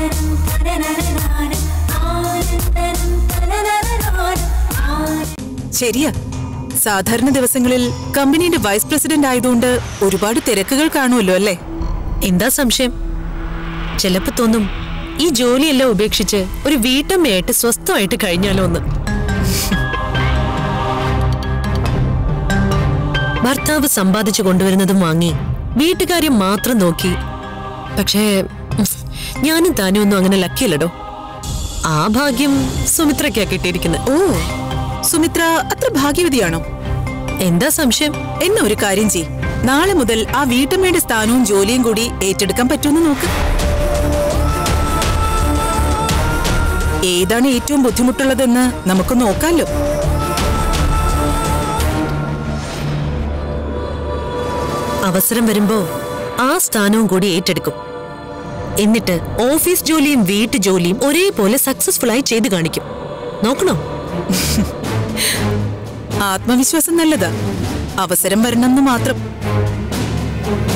ശരിയാ സാധാരണ ദിവസങ്ങളിൽ കമ്പനിയുടെ വൈസ് പ്രസിഡന്റ് ആയതുകൊണ്ട് ഒരുപാട് തിരക്കുകൾ കാണുമല്ലോ അല്ലേ എന്താ സംശയം ചിലപ്പോ തോന്നും ഈ ജോലിയെല്ലാം ഉപേക്ഷിച്ച് ഒരു വീട്ടമ്മയായിട്ട് സ്വസ്ഥമായിട്ട് കഴിഞ്ഞാലോ ഒന്ന് ഭർത്താവ് സമ്പാദിച്ചു കൊണ്ടുവരുന്നതും വാങ്ങി വീട്ടുകാര്യം മാത്രം നോക്കി പക്ഷേ ഉം, ഞാനും താനും ഒന്നും അങ്ങനെ ലക്കിയല്ലടോ ആ ഭാഗ്യം സുമിത്രയ്ക്കാ കിട്ടിയിരിക്കുന്നത് ഓ സുമിത്ര അത്ര ഭാഗ്യവതിയാണോ എന്താ സംശയം എന്ന ഒരു കാര്യം ചെയ് നാളെ മുതൽ ആ വീട്ടമ്മയുടെ സ്ഥാനവും ജോലിയും കൂടി ഏറ്റെടുക്കാൻ പറ്റുമെന്ന് നോക്ക് ഏതാണ് ഏറ്റവും ബുദ്ധിമുട്ടുള്ളതെന്ന് നമുക്ക് നോക്കാലോ അവസരം വരുമ്പോ ആ സ്ഥാനവും കൂടി ഏറ്റെടുക്കും എന്നിട്ട് ഓഫീസ് ജോലിയും വീട്ടു ജോലിയും ഒരേപോലെ സക്സസ്ഫുൾ ആയി ചെയ്തു കാണിക്കും നോക്കണോ ആത്മവിശ്വാസം നല്ലതാ അവസരം വരണമെന്ന് മാത്രം